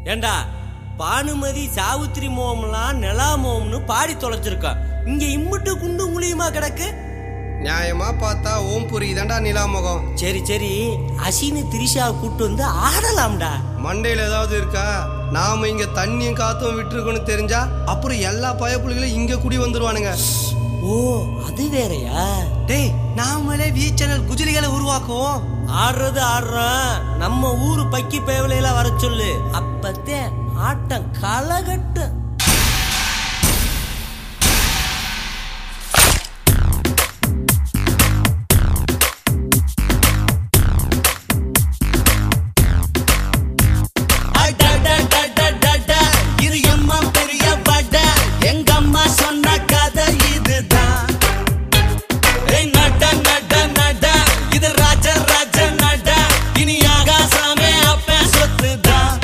ஏண்டா பானுமதி சாவித்திரி மோகம்லாம் நிலா மோகம்னு பாடி தொலைச்சிருக்கான் இங்க இம்முட்டு குண்டு முழியுமா கிடக்கு நியாயமா பார்த்தா ஓம் புரி தான்டா நிலாமுகம் சரி சரி அசினு திரிஷா கூட்டு வந்து ஆடலாம்டா மண்டையில ஏதாவது இருக்கா நாம இங்க தண்ணியும் காத்தும் விட்டுருக்கோன்னு தெரிஞ்சா அப்புறம் எல்லா பயப்புலிகளும் இங்க குடி வந்துருவானுங்க ஓ அது வேறயா டேய் நாமளே வி சேனல் குஜிலிகளை உருவாக்குவோம் ஆடுறது ஆடுறோம் நம்ம ஊரு பக்கி பேவலையெல்லாம் வர சொல்லு அப்பத்தே ஆட்டம் களகட்டும் அடடடடடட, இது எம்மா பெரிய வட. எங்க அம்மா சொன்ன கதை இதுதான். ஏய் நட, நட, நட, இது ராஜ, ராஜ நட. இனி ஆகாசமே அப்பன் சொத்துதான்.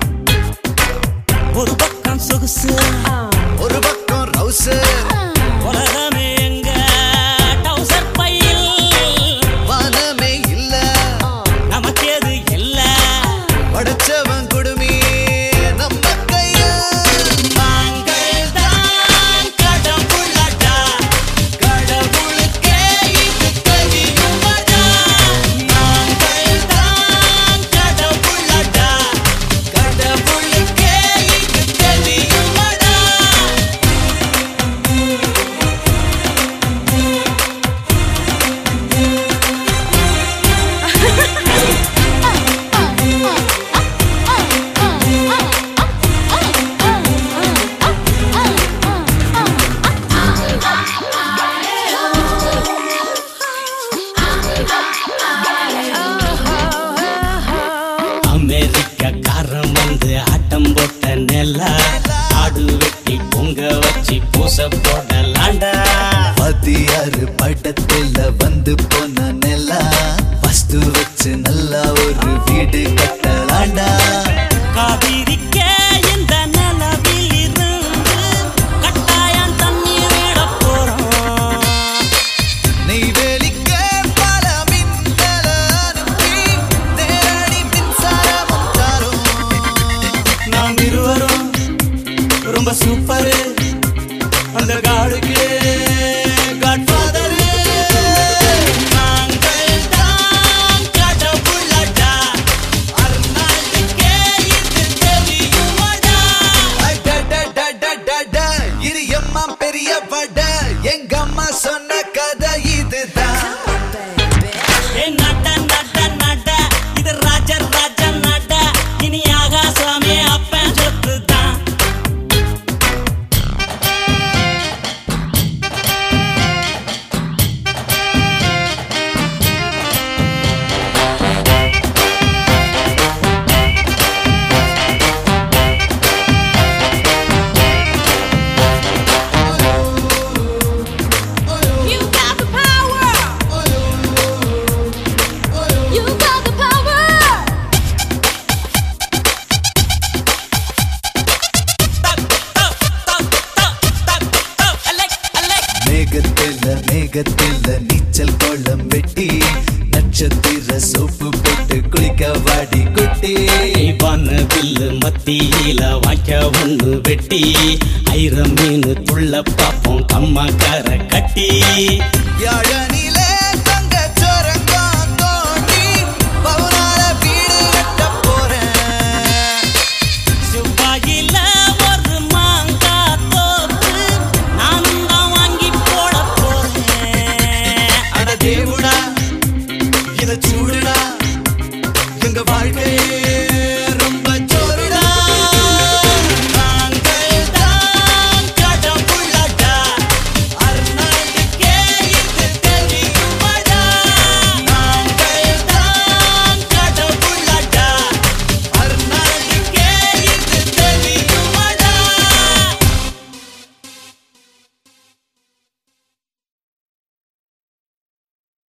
ஒரு பக்கம் சொகுசு ஒரு பக்கம் ரவுசு உலகமே எங்க டவுசர் பையில் வானமே இல்ல நமக்கேது இல்ல படைச்சவன் குடுமி நம்ம கைய நாங்கள் தான் கடவுளடா கடவுளுக்கே இது தெரியுமடா நாங்கள் தான் கடவுளடா கடவுளுக்கே இது தெரியுமடா அமெரிக்காரன் வந்து ஆட்டம் போட்ட நெல்லா ஆடு வெட்டி பொங்க வச்சு பூச போடலாண்டா மத்தியாரு படத்துல வந்து போன நிலா வஸ்து வச்சு நல்லா ஒரு வீடு கட்டலாண்டா காவிரிக்கே இந்த நிலவில் இருந்து கட்டாயம் தண்ணீர் விட போறோம் நெய்வேலிக்க பல மின்னல அனுப்பி நேரடி மின்சாரமும் தரும் நாம் இருவரும் ரொம்ப சூப்பர் அந்த காடுக்கு காட்ஃபாதர் நாங்கள் தான் கடவுளடா அர்னால்டுக்கே இது தெரியுமடா அடடடடடட, இது எம்மா பெரிய வட எங்க அம்மா சொன்ன கதை இதுதான் ஏ நட நட நட இது ராஜ ராஜ நட இனி ஆகாசமே அப்பன் சொத்து தான் You got the power. You got the power. மேகத்தில மேகத்தில நீச்சல் குளம் வெட்டி நட்சத்திர சோப்பு போட்டு குளிக்க வாடி குட்டி வில்லு மத்தியில வாய்க்க ஒண்ணு வெட்டி ஐர மீன் துள்ள பாப்போம் கம்மாக்கார கட்டி யாழனிலே தங்க சுரங்கம் தோண்டி பவுனார வீடு கட்ட போறேன் செவ்வாயில ஒரு மாங்கா தோப்பு நானும் தான் வாங்கி போட போறேன் அட தேவுடா இத சூட